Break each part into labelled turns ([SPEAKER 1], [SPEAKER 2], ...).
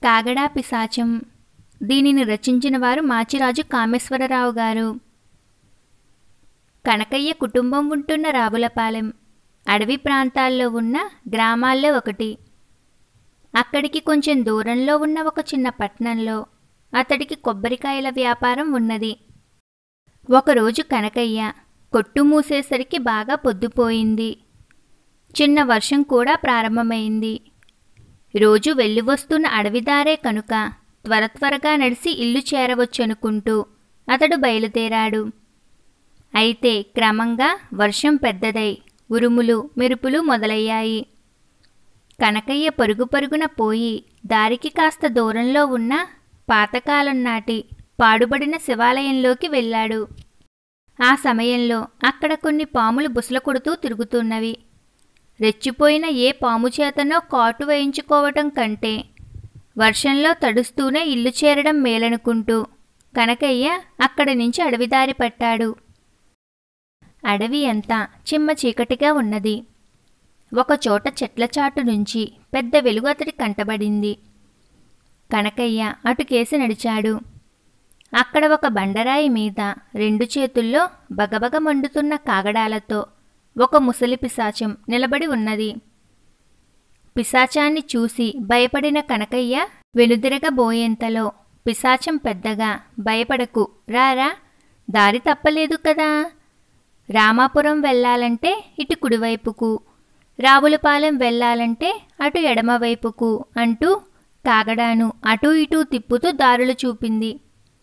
[SPEAKER 1] కాగడా పిశాచం దీనిని రచించిన వారు మాచిరాజు కామేశ్వరరావు గారు కనకయ్య కుటుంబం ఉంటున్న రావులపాలెం అడవి ప్రాంతాల్లో ఉన్న గ్రామాల్లో ఒకటి అక్కడికి కొంచెం దూరంలో ఉన్న ఒక చిన్న పట్టణంలో అతడికి కొబ్బరికాయల వ్యాపారం ఉన్నది ఒకరోజు కనకయ్య కొట్టు మూసేసరికి బాగా పొద్దుపోయింది చిన్న వర్షం కూడా ప్రారంభమైంది రోజు వెళ్ళి వస్తున్న అడవిదారే కనుక త్వర త్వరగా నడిచి ఇల్లు చేరవచ్చనుకుంటూ అతడు బయలుదేరాడు అయితే క్రమంగా వర్షం పెద్దదై ఉరుములు మెరుపులు మొదలయ్యాయి కనకయ్య పరుగు పరుగున పోయి దారికి కాస్త దూరంలో ఉన్న పాతకాలం నాటి పాడుబడిన శివాలయంలోకి వెళ్ళాడు ఆ సమయంలో అక్కడ కొన్ని పాములు బుసల కొడుతూ తిరుగుతున్నవి రెచ్చిపోయిన ఏ పాము చేతనో కాటు వేయించుకోవటం కంటే వర్షంలో తడుస్తూనే ఇల్లు చేరడం మేలనుకుంటూ కనకయ్య అక్కడి నుంచి అడవిదారి పట్టాడు అడవి అంతా చిమ్మ చీకటిగా ఉన్నది ఒకచోట చెట్ల చాటు నుంచి పెద్ద వెలుగు అతడి కంటబడింది కనకయ్య అటుకేసి నడిచాడు అక్కడ ఒక బండరాయి మీద రెండు చేతుల్లో బగబగ మండుతున్న కాగడాలతో ఒక ముసలి పిశాచం నిలబడి ఉన్నది పిశాచాన్ని చూసి భయపడిన కనకయ్య వెనుదిరగబోయేంతలో పిశాచం పెద్దగా భయపడకు రారా దారి తప్పలేదు కదా రామాపురం వెళ్ళాలంటే ఇటు కుడివైపుకు రావులపాలెం వెళ్ళాలంటే అటు ఎడమవైపుకు అంటూ కాగడాను అటూ ఇటూ తిప్పుతూ దారులు చూపింది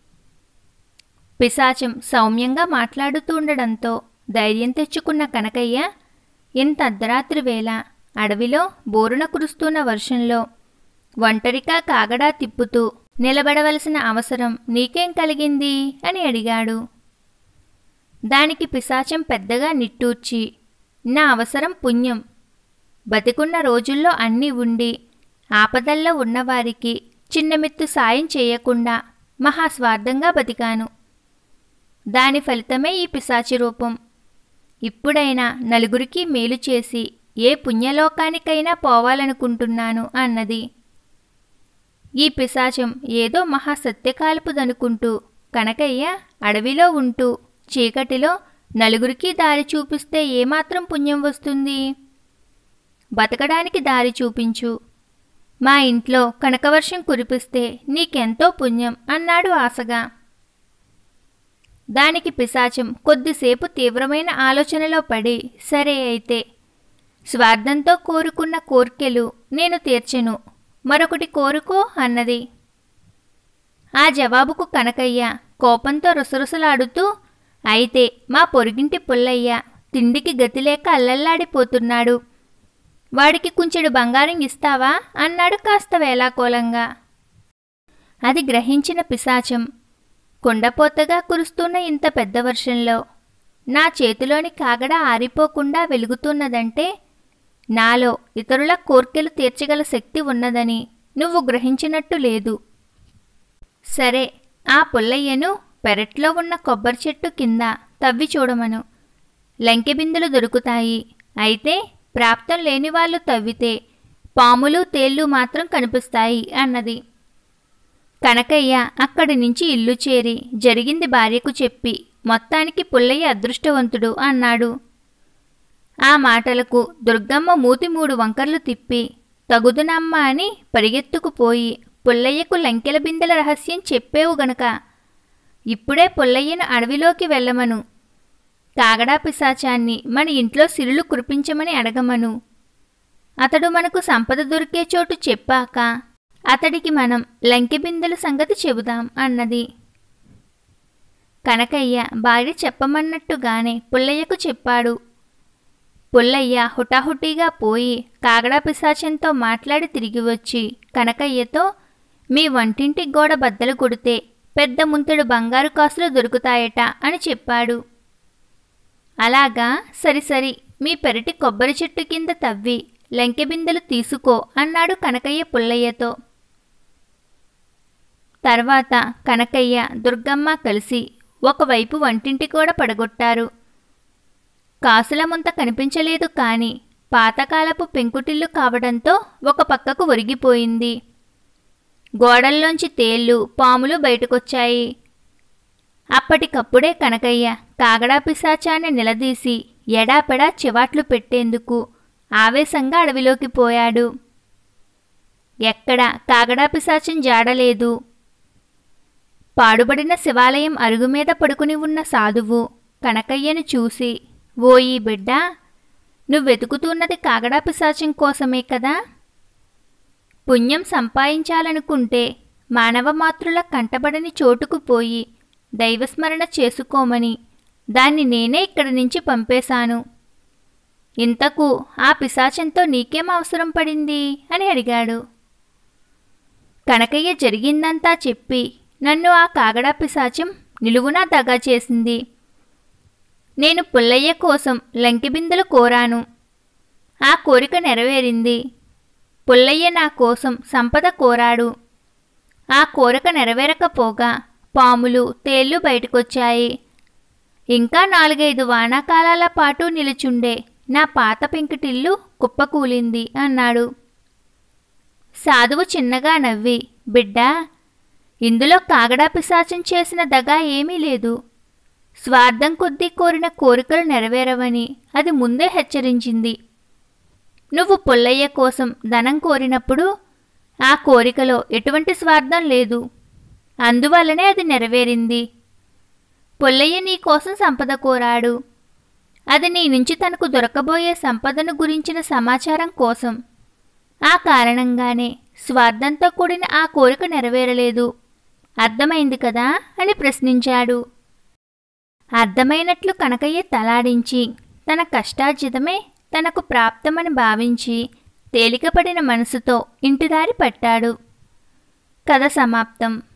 [SPEAKER 1] పిశాచం సౌమ్యంగా మాట్లాడుతుండడంతో ధైర్యం తెచ్చుకున్న కనకయ్య ఇంత అర్ధరాత్రి వేళ అడవిలో బోరున కురుస్తున్న వర్షంలో ఒంటరిగా కాగడా తిప్పుతూ నిలబడవలసిన అవసరం నీకేం కలిగింది అని అడిగాడు దానికి పిశాచం పెద్దగా నిట్టూర్చి నా అవసరం పుణ్యం బతికున్న రోజుల్లో అన్నీ ఉండి ఆపదల్లో ఉన్నవారికి చిన్నమెత్తు సాయం చేయకుండా మహాస్వార్థంగా బతికాను దాని ఫలితమే ఈ పిశాచి రూపం ఇప్పుడైనా నలుగురికి మేలు చేసి ఏ పుణ్యలోకానికైనా పోవాలనుకుంటున్నాను అన్నది ఈ పిశాచం ఏదో మహాసత్యకాల్పుదనుకుంటూ కనకయ్య అడవిలో ఉంటూ చీకటిలో నలుగురికి దారి చూపిస్తే ఏమాత్రం పుణ్యం వస్తుంది బతకడానికి దారి చూపించు మా ఇంట్లో కనకవర్షం కురిపిస్తే నీకెంతో పుణ్యం అన్నాడు ఆశగా దానికి పిశాచం కొద్దిసేపు తీవ్రమైన ఆలోచనలో పడి సరే అయితే స్వార్థంతో కోరుకున్న కోర్కెలు నేను తీర్చెను మరొకటి కోరుకో అన్నది ఆ జవాబుకు కనకయ్య కోపంతో రుసరుసలాడుతూ అయితే మా పొరుగింటి పుల్లయ్య తిండికి గతిలేక అల్లల్లాడిపోతున్నాడు వాడికి కుంచెడు బంగారం ఇస్తావా అన్నాడు కాస్త వేలాకోలంగా అది గ్రహించిన పిశాచం కుండపోతగా కురుస్తున్న ఇంత పెద్ద వర్షంలో నా చేతిలోని కాగడ ఆరిపోకుండా వెలుగుతున్నదంటే నాలో ఇతరుల కోర్కెలు తీర్చగల శక్తి ఉన్నదని నువ్వు గ్రహించినట్టు లేదు సరే ఆ పుల్లయ్యను పెరట్లో ఉన్న కొబ్బరి చెట్టు కింద తవ్వి చూడమను లంకెబిందులు దొరుకుతాయి అయితే ప్రాప్తం లేని వాళ్ళు తవ్వితే పాములు తేళ్ళు మాత్రం కనిపిస్తాయి అన్నది కనకయ్య అక్కడి నుంచి ఇల్లు చేరి జరిగింది భార్యకు చెప్పి మొత్తానికి పుల్లయ్య అదృష్టవంతుడు అన్నాడు ఆ మాటలకు దుర్గమ్మ మూతి మూడు వంకర్లు తిప్పి తగుదునమ్మ అని పరిగెత్తుకుపోయి పుల్లయ్యకు లంకెల బిందెల రహస్యం చెప్పేవు గనక ఇప్పుడే పుల్లయ్యను అడవిలోకి వెళ్ళమను కాగడా పిశాచాన్ని మన ఇంట్లో సిరులు కురిపించమని అడగమను అతడు మనకు సంపద దొరికే చోటు చెప్పాక అతడికి మనం లంకె బిందెల సంగతి చెబుదాం అన్నది కనకయ్య భార్య చెప్పమన్నట్టుగానే పుల్లయ్యకు చెప్పాడు పుల్లయ్య హుటాహుటీగా పోయి కాగడా పిశాచంతో మాట్లాడి తిరిగి వచ్చి కనకయ్యతో మీ వంటింటి గోడ బద్దలు కొడితే పెద్ద ముంతడు బంగారు కాసులు దొరుకుతాయట అని చెప్పాడు అలాగా సరి సరి మీ పెరటి కొబ్బరి చెట్టు కింద తవ్వి లంకె బిందెలు తీసుకో అన్నాడు కనకయ్య పుల్లయ్యతో తర్వాత కనకయ్య దుర్గమ్మ కలిసి ఒకవైపు వంటింటి కూడా పడగొట్టారు కాసుల ముంత కనిపించలేదు కాని పాతకాలపు పెంకుటిల్లు కావడంతో ఒక పక్కకు ఒరిగిపోయింది గోడల్లోంచి తేళ్ళు పాములు బయటకొచ్చాయి అప్పటికప్పుడే కనకయ్య కాగడా పిశాచాన్ని నిలదీసి ఎడాపెడా చివాట్లు పెట్టేందుకు ఆవేశంగా అడవిలోకి పోయాడు ఎక్కడ కాగడా పిశాచం జాడలేదు పాడుబడిన శివాలయం అరుగుమీద పడుకుని ఉన్న సాధువు కనకయ్యను చూసి ఓయి బిడ్డ నువ్వెతుకుతున్నది కాగడా పిశాచం కోసమే కదా పుణ్యం సంపాదించాలనుకుంటే మానవ మాతృల కంటబడని చోటుకు పోయి దైవస్మరణ చేసుకోమని దాన్ని నేనే ఇక్కడి నుంచి పంపేశాను ఇంతకు ఆ పిశాచంతో నీకేం అవసరం పడింది అని అడిగాడు కనకయ్య జరిగిందంతా చెప్పి నన్ను ఆ కాగడా పిశాచం నిలువునా దగా చేసింది నేను పుల్లయ్య కోసం లంకిబిందెలు కోరాను ఆ కోరిక నెరవేరింది పుల్లయ్య నా కోసం సంపద కోరాడు ఆ కోరిక నెరవేరకపోగా పాములు తేళ్లు బయటకొచ్చాయి ఇంకా నాలుగైదు వానాకాలాల పాటు నిలుచుండే నా పాత పెంకుటిల్లు కుప్పకూలింది అన్నాడు సాధువు చిన్నగా నవ్వి బిడ్డా ఇందులో కాగడా పిశాచం చేసిన దగా ఏమీ లేదు స్వార్థం కొద్దీ కోరిన కోరికలు నెరవేరవని అది ముందే హెచ్చరించింది నువ్వు పుల్లయ్య కోసం ధనం కోరినప్పుడు ఆ కోరికలో ఎటువంటి స్వార్థం లేదు అందువల్లనే అది నెరవేరింది పుల్లయ్య నీ కోసం సంపద కోరాడు అది నీ నుంచి తనకు దొరకబోయే సంపదను గురించిన సమాచారం కోసం ఆ కారణంగానే స్వార్థంతో కూడిన ఆ కోరిక నెరవేరలేదు అర్థమైంది కదా అని ప్రశ్నించాడు అర్థమైనట్లు కనకయ్య తలాడించి తన కష్టార్జితమే తనకు ప్రాప్తమని భావించి తేలికపడిన మనసుతో ఇంటిదారి పట్టాడు కథ సమాప్తం